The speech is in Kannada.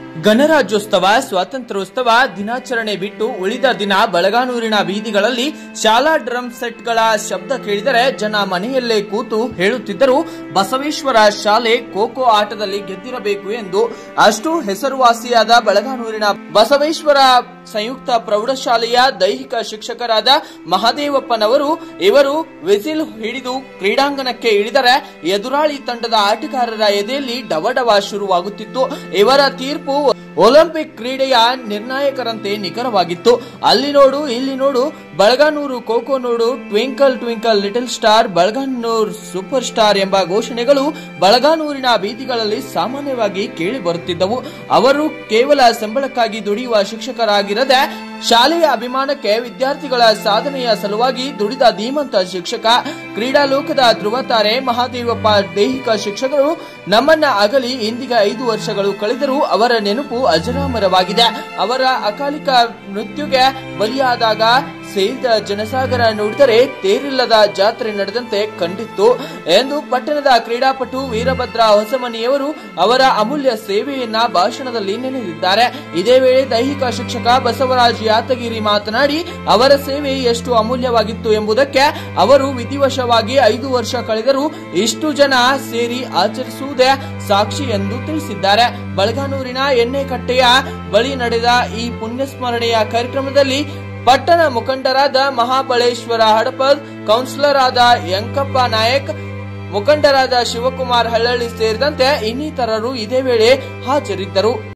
ಗಣರಾಜ್ಯೋತ್ಸವ ಸ್ವಾತಂತ್ರ್ಯೋತ್ಸವ ದಿನಾಚರಣೆ ಬಿಟ್ಟು ಉಳಿದ ದಿನ ಬಳಗಾನೂರಿನ ಬೀದಿಗಳಲ್ಲಿ ಶಾಲಾ ಡ್ರಮ್ ಸೆಟ್ಗಳ ಶಬ್ದ ಕೇಳಿದರೆ ಜನ ಮನೆಯಲ್ಲೇ ಕೂತು ಹೇಳುತ್ತಿದ್ದರು ಬಸವೇಶ್ವರ ಶಾಲೆ ಖೋಖೋ ಆಟದಲ್ಲಿ ಗೆದ್ದಿರಬೇಕು ಎಂದು ಅಷ್ಟು ಹೆಸರುವಾಸಿಯಾದ ಬಳಗಾನೂರಿನ ಬಸವೇಶ್ವರ ಸಂಯುಕ್ತ ಪ್ರೌಢಶಾಲೆಯ ದೈಹಿಕ ಶಿಕ್ಷಕರಾದ ಮಹಾದೇವಪ್ಪನವರು ಇವರು ವಿಸಿಲ್ ಹಿಡಿದು ಕ್ರೀಡಾಂಗಣಕ್ಕೆ ಇಳಿದರೆ ಎದುರಾಳಿ ತಂಡದ ಆಟಗಾರರ ಎದೆಯಲ್ಲಿ ಡವಡವ ಶುರುವಾಗುತ್ತಿತ್ತು ಇವರ ತೀರ್ಪು ಒಲಿಂಪಿಕ್ ಕ್ರೀಡೆಯ ನಿರ್ಣಾಯಕರಂತೆ ನಿಖರವಾಗಿತ್ತು ಅಲ್ಲಿ ನೋಡು ಇಲ್ಲಿ ನೋಡು ಬಳಗಾನೂರು ಖೋಖೋ ನೋಡು twinkle twinkle little star Balaganur super star ಎಂಬ ಘೋಷಣೆಗಳು ಬಳಗಾನೂರಿನ ಬೀದಿಗಳಲ್ಲಿ ಸಾಮಾನ್ಯವಾಗಿ ಕೇಳಿ ಬರುತ್ತಿದ್ದವು ಅವರು ಕೇವಲ ಸಂಬಳಕ್ಕಾಗಿ ದುಡಿಯುವ ಶಿಕ್ಷಕರಾಗಿರದೆ ಶಾಲೆಯ ಅಭಿಮಾನಕ್ಕೆ ವಿದ್ಯಾರ್ಥಿಗಳ ಸಾಧನೆಯ ಸಲುವಾಗಿ ದುಡಿದ ಧೀಮಂತ ಶಿಕ್ಷಕ ಕ್ರೀಡಾ ಲೋಕದ ಧ್ರುವತಾರೆ ಮಹಾದೇವಪ್ಪ ದೈಹಿಕ ಶಿಕ್ಷಕರು ನಮ್ಮನ್ನ ಅಗಲಿ ಇಂದಿಗೆ ಐದು ವರ್ಷಗಳು ಕಳೆದರೂ ಅವರ ನೆನಪು ಅಜರಾಮರವಾಗಿದೆ ಅವರ ಅಕಾಲಿಕ ಮೃತ್ಯುಗೆ ಬಲಿಯಾದಾಗ ಸೇರಿದ ಜನಸಾಗರ ನೋಡಿದರೆ ತೇರಿಲ್ಲದ ಜಾತ್ರೆ ನಡೆದಂತೆ ಕಂಡಿತ್ತು ಎಂದು ಪಟ್ಟಣದ ಕ್ರೀಡಾಪಟು ವೀರಭದ್ರ ಹೊಸಮನಿಯವರು ಅವರ ಅಮೂಲ್ಯ ಸೇವೆಯನ್ನ ಭಾಷಣದಲ್ಲಿ ನೆನೆದಿದ್ದಾರೆ ಇದೇ ವೇಳೆ ದೈಹಿಕ ಶಿಕ್ಷಕ ಬಸವರಾಜ್ ಯಾತಗಿರಿ ಮಾತನಾಡಿ ಅವರ ಸೇವೆ ಎಷ್ಟು ಅಮೂಲ್ಯವಾಗಿತ್ತು ಎಂಬುದಕ್ಕೆ ಅವರು ವಿಧಿವಶವಾಗಿ ಐದು ವರ್ಷ ಕಳೆದರೂ ಇಷ್ಟು ಜನ ಸೇರಿ ಆಚರಿಸುವುದೇ ಸಾಕ್ಷಿ ಎಂದು ತಿಳಿಸಿದ್ದಾರೆ ಬಳಗಾನೂರಿನ ಎಣ್ಣೆಕಟ್ಟೆಯ ಬಳಿ ನಡೆದ ಈ ಪುಣ್ಯಸ್ಮರಣೆಯ ಕಾರ್ಯಕ್ರಮದಲ್ಲಿ ಪಟ್ಟಣ ಮುಖಂಡರಾದ ಮಹಾಬಳೇಶ್ವರ ಹಡಪದ್ ಕೌನ್ಸಿಲರ್ ಆದ ಯಂಕಪ್ಪ ನಾಯಕ್ ಮುಖಂಡರಾದ ಶಿವಕುಮಾರ್ ಹಳ್ಳಳ್ಳಿ ಸೇರಿದಂತೆ ಇನ್ನಿತರರು ಇದೇ ವೇಳೆ ಹಾಜರಿದ್ದರು